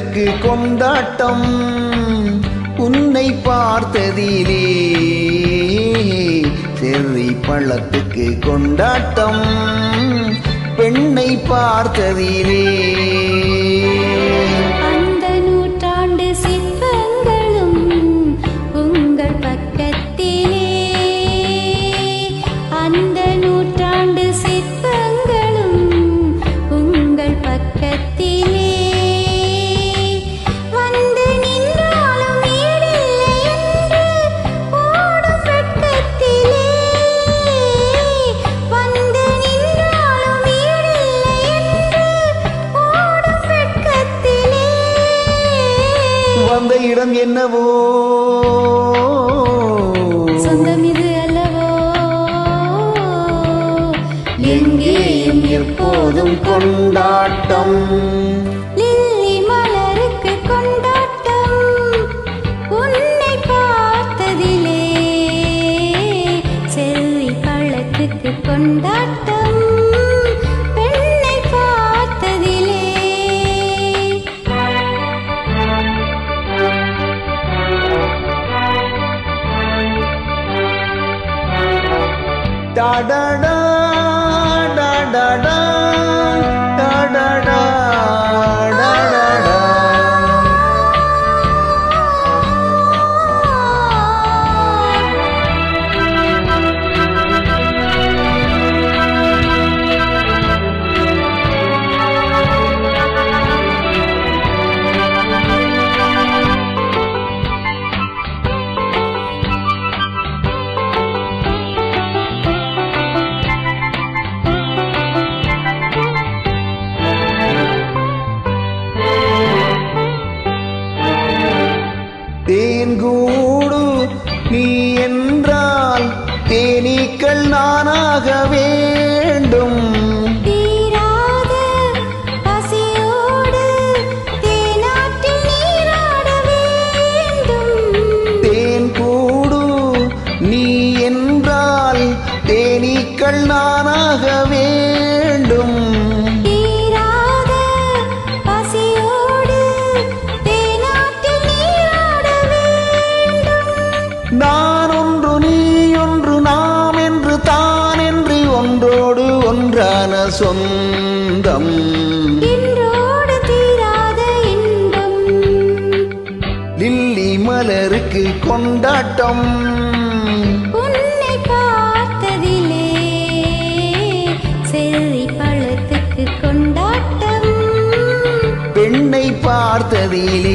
மலருக்கு கொண்டாட்டம் உன்னை பார்த்ததிலே செர்ரி பழத்துக்கு கொண்டாட்டம் பெண்ணை பார்த்ததிலே அந்த நூற்றாண்டு சிற்பங்களும் உங்கள் பக்கத்திலே அந்த நூற்றாண்டு சிற்பங்களும் உங்கள் பக்கத்திலே வந்து நின்றாலும் ஈடில்லை என்று ஓடும் வெட்கத்திலே வந்து நின்றாலும் ஈடில்லை என்று ஓடும் வெட்கத்திலே வந்த இடம் என்னவோ சொந்தம் இது அல்லவோ எங்கேயும் எப்போதும் கொண்டாட்டம் லில்லி மலருக்கு கொண்டாட்டம் உன்னை பார்த்ததிலே செல்வி பழத்துக்கு கொண்டாட்டம் பெண்ணை பார்த்ததிலே டாடாடா, டாடாடா, டாடாடா, டாடாடா. தேன்கூடு நீ என்றால் தேனீக்கள் நானாக வேண்டும் தீராத பசியோடு தேனாற்றில் நீராட வேண்டும் தேன்கூடு நீ என்றால் தேனீக்கள் நானாக வேண்டும் தீராத பசியோடு தேனாற்றில் நீராட வேண்டும் நான் ஒன்று நீ ஒன்று நாம் என்று தான் என்று ஒன்றோடு ஒன்றான சொந்தம் இன்றோடு தீராத இன்பம் லில்லி மலருக்கு கொண்டாட்டம் உன்னை பார்த்ததிலே செல்வி பழத்துக்கு கொண்டாட்டம் பெண்ணை பார்த்ததிலே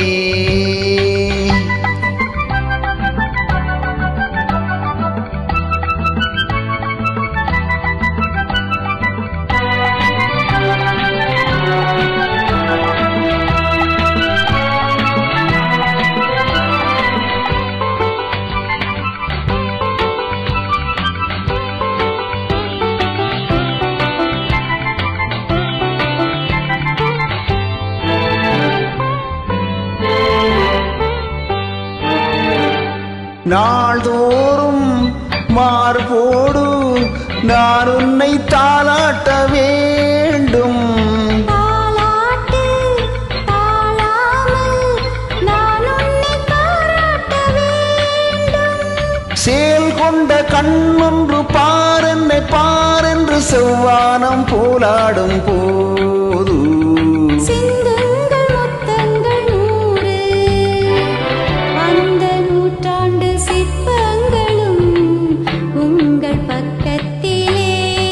நாள்தோறும் மார்போடு நான் உன்னை தாளாட்ட வேண்டும் தாலாட்டு தாழாமல் நான் உன்னை பாராட்ட வேண்டும் சேல் கொண்ட கண்ணொன்று பாரென்னை பாரென்று செவ்வானம் போலாடும் போது சிந்துங்கள் முத்தங்கள் நூறு அந்த நூற்றாண்டு சிற்பங்களும் உங்கள் பக்கத்திலே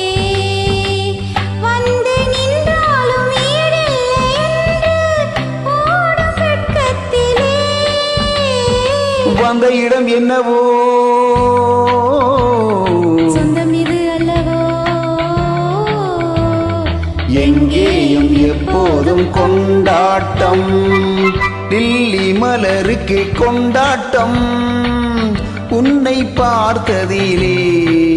வந்து நின்றாலும் ஈடில்லை என்று ஓடும் வெட்கத்திலே வந்த இடம் என்னவோ சொந்தம் இது அல்லவோ எங்கேயும் எப்போதும் கொண்டாட்டம் டில்லி மலருக்கு கொண்டாட்டம் உன்னை பார்த்ததிலே